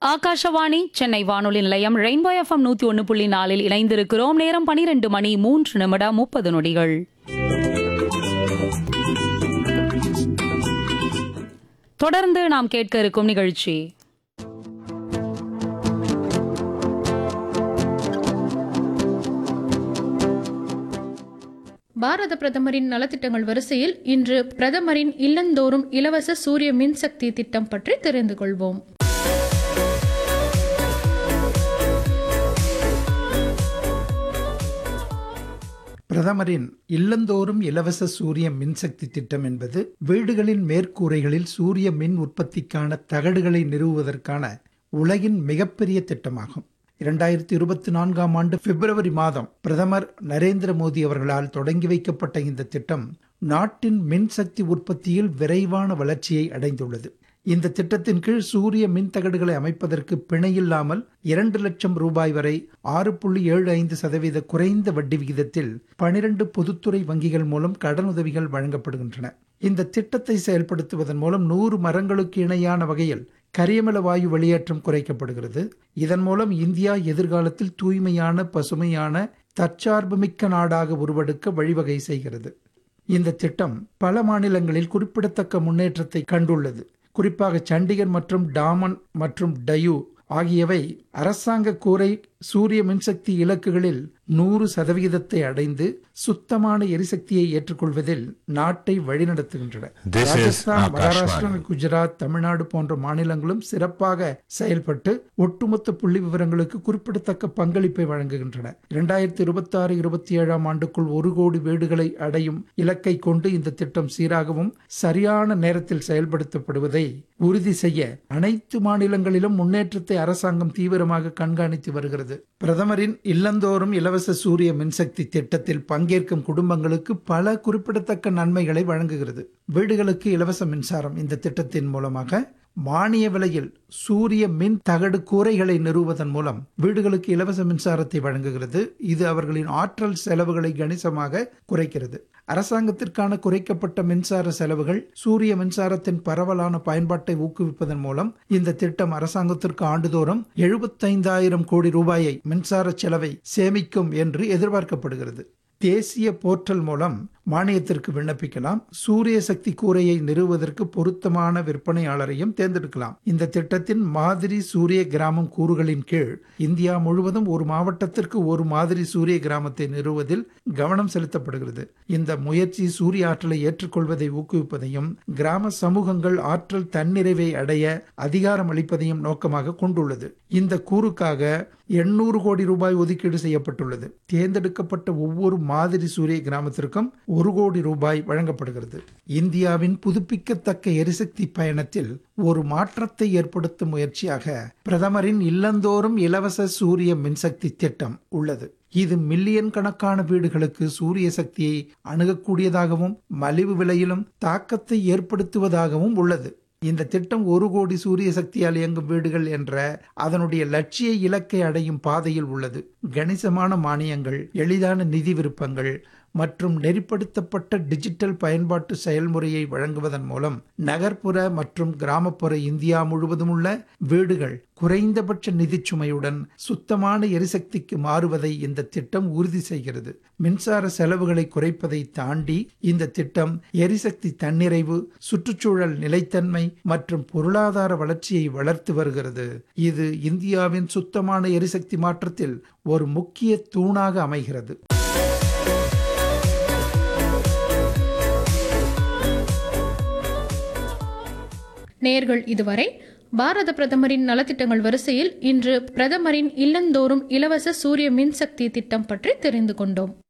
ஆகாஷவாணி சென்னை வானொலி நிலையம் rainbow FM நூத்தி ஒன்னு புள்ளி நாலில் இணைந்திருக்கிறோம் நேரம் பனிரெண்டு மணி மூன்று நிமிடம் முப்பது நொடிகள் தொடர்ந்து நாம் கேட்க இருக்கும் நிகழ்ச்சி பாரத பிரதமரின் நலத்திட்டங்கள் வரிசையில் இன்று பிரதமரின் இல்லந்தோறும் இலவச சூரிய மின்சக்தி திட்டம் பற்றி தெரிந்து கொள்வோம் பிரதமரின் இல்லந்தோறும் இலவச சூரிய மின்சக்தி திட்டம் என்பது வீடுகளின் மேற்கூரைகளில் சூரிய மின் உற்பத்திக்கான தகடுகளை நிறுவுவதற்கான உலகின் மிகப்பெரிய திட்டமாகும் இரண்டாயிரத்தி இருபத்தி நான்காம் ஆண்டு பிப்ரவரி மாதம் பிரதமர் நரேந்திர மோடி அவர்களால் தொடங்கி வைக்கப்பட்ட இந்த திட்டம் நாட்டின் மின்சக்தி உற்பத்தியில் விரைவான வளர்ச்சியை அடைந்துள்ளது இந்த திட்டத்தின் கீழ் சூரிய மின் தகடுகளை அமைப்பதற்கு பிணையில்லாமல் இரண்டு லட்சம் ரூபாய் வரை ஆறு புள்ளி ஏழு ஐந்து சதவீத குறைந்த வட்டி விகிதத்தில் பனிரெண்டு பொதுத்துறை வங்கிகள் மூலம் கடனுதவிகள் வழங்கப்படுகின்றன இந்த திட்டத்தை செயல்படுத்துவதன் மூலம் நூறு மரங்களுக்கு இணையான வகையில் கரியமில வாயு வெளியேற்றம் குறைக்கப்படுகிறது இதன் மூலம் இந்தியா எதிர்காலத்தில் தூய்மையான பசுமையான தற்சார்புமிக்க நாடாக உருவெடுக்க வழிவகை செய்கிறது இந்த திட்டம் பல மாநிலங்களில் குறிப்பிடத்தக்க முன்னேற்றத்தை கண்டுள்ளது குறிப்பாக சண்டிகர் மற்றும் டாமன் மற்றும் டயூ ஆகியவை அரசாங்க கூரை சூரிய மின்சக்தி இலக்குகளில் நூறு சதவிகிதத்தை அடைந்து சுத்தமான எரிசக்தியை ஏற்றுக்கொள்வதில் நாட்டை வழிநடத்துகின்றன This is Rajasthan Akashvani. Maharashtra Gujarat Tamil Nadu போன்ற மாநிலங்களும் சிறப்பாக செயல்பட்டு ஒட்டுமொத்த புள்ளி விவரங்களுக்கு குறிப்பிடத்தக்க பங்களிப்பை வழங்குகின்றன இரண்டாயிரத்தி இருபத்தி ஆறு இருபத்தி ஏழாம் ஆண்டுக்குள் ஒரு கோடி வீடுகளை அடையும் இலக்கை கொண்டு இந்த திட்டம் சீராகவும் சரியான நேரத்தில் செயல்படுத்தப்படுவதை உறுதி செய்ய அனைத்து மாநிலங்களிலும் முன்னேற்றத்தை அரசாங்கம் தீவிரமாக கண்காணித்து வருகிறது பிரதமரின் இல்லந்தோறும் இலவச சூரிய மின்சக்தி திட்டத்தில் பங்கேற்கும் குடும்பங்களுக்கு பல குறிப்பிடத்தக்க நன்மைகளை வழங்குகிறது வீடுகளுக்கு இலவச மின்சாரம் இந்த திட்டத்தின் மூலமாக மானிய விலையில் சூரிய மின் தகடு கூரைகளை நிறுவுவதன் மூலம் வீடுகளுக்கு இலவச மின்சாரத்தை வழங்குகிறது இது அவர்களின் ஆற்றல் செலவுகளை கணிசமாக குறைக்கிறது அரசாங்கத்திற்கான குறைக்கப்பட்ட மின்சார செலவுகள் சூரிய மின்சாரத்தின் பரவலான பயன்பாட்டை ஊக்குவிப்பதன் மூலம் இந்த திட்டம் அரசாங்கத்திற்கு ஆண்டுதோறும் எழுபத்தைந்தாயிரம் கோடி ரூபாயை மின்சார செலவை சேமிக்கும் என்று எதிர்பார்க்கப்படுகிறது தேசிய போர்ட்டல் மூலம் மானியத்திற்கு விண்ணப்பிக்கலாம் சூரிய சக்தி கூரையை நிறுவுவதற்கு பொருத்தமான விற்பனையாளரையும் தேர்ந்தெடுக்கலாம் இந்த திட்டத்தின் மாதிரி சூரிய கிராமம் கூறுகளின் கீழ் இந்தியா முழுவதும் ஒரு மாவட்டத்திற்கு ஒரு மாதிரி சூரிய கிராமத்தை நிறுவுவதில் கவனம் செலுத்தப்படுகிறது இந்த முயற்சி சூரிய ஆற்றலை ஏற்றுக்கொள்வதை ஊக்குவிப்பதையும் கிராம சமூகங்கள் ஆற்றல் தன்னிறைவை அடைய அதிகாரம் அளிப்பதையும் நோக்கமாக கொண்டுள்ளது இந்த கூறுக்காக எண்ணூறு கோடி ரூபாய் ஒதுக்கீடு செய்யப்பட்டுள்ளது தேர்ந்தெடுக்கப்பட்ட ஒவ்வொரு மாதிரி சூரிய கிராமத்திற்கும் ஒரு கோடி ரூபாய் வழங்கப்படுகிறது இந்தியாவின் புதுப்பிக்கத்தக்க எரிசக்தி பயணத்தில் ஒரு மாற்றத்தை ஏற்படுத்தும் முயற்சியாக பிரதமரின் இல்லந்தோறும் இலவச சூரிய மின்சக்தி திட்டம் உள்ளது இது மில்லியன் கணக்கான வீடுகளுக்கு சூரிய சக்தியை அணுகக்கூடியதாகவும் மலிவு விலையிலும் தாக்கத்தை ஏற்படுத்துவதாகவும் உள்ளது இந்த திட்டம் ஒரு கோடி சூரிய சக்தியால் இயங்கும் வீடுகள் என்ற அதனுடைய லட்சிய இலக்கை அடையும் பாதையில் உள்ளது கணிசமான மானியங்கள் எளிதான நிதி விருப்பங்கள் மற்றும் நெறிப்படுத்தப்பட்ட டிஜிட்டல் பயன்பாட்டு செயல்முறையை வழங்குவதன் மூலம் நகர்ப்புற மற்றும் கிராமப்புற இந்தியா முழுவதும் உள்ள வீடுகள் குறைந்தபட்ச நிதிச் சுமையுடன் சுத்தமான எரிசக்திக்கு மாறுவதை இந்த திட்டம் உறுதி செய்கிறது மின்சார செலவுகளை குறைப்பதை தாண்டி இந்த திட்டம் எரிசக்தி தன்னிறைவு சுற்றுச்சூழல் நிலைத்தன்மை மற்றும் பொருளாதார வளர்ச்சியை வளர்த்து வருகிறது இது இந்தியாவின் சுத்தமான எரிசக்தி மாற்றத்தில் ஒரு முக்கிய தூணாக அமைகிறது நேர்கள் இதுவரை பாரத பிரதமரின் நலத்திட்டங்கள் வரிசையில் இன்று பிரதமரின் இல்லந்தோறும் இலவச சூரிய மின்சக்தி திட்டம் பற்றி தெரிந்து கொண்டோம்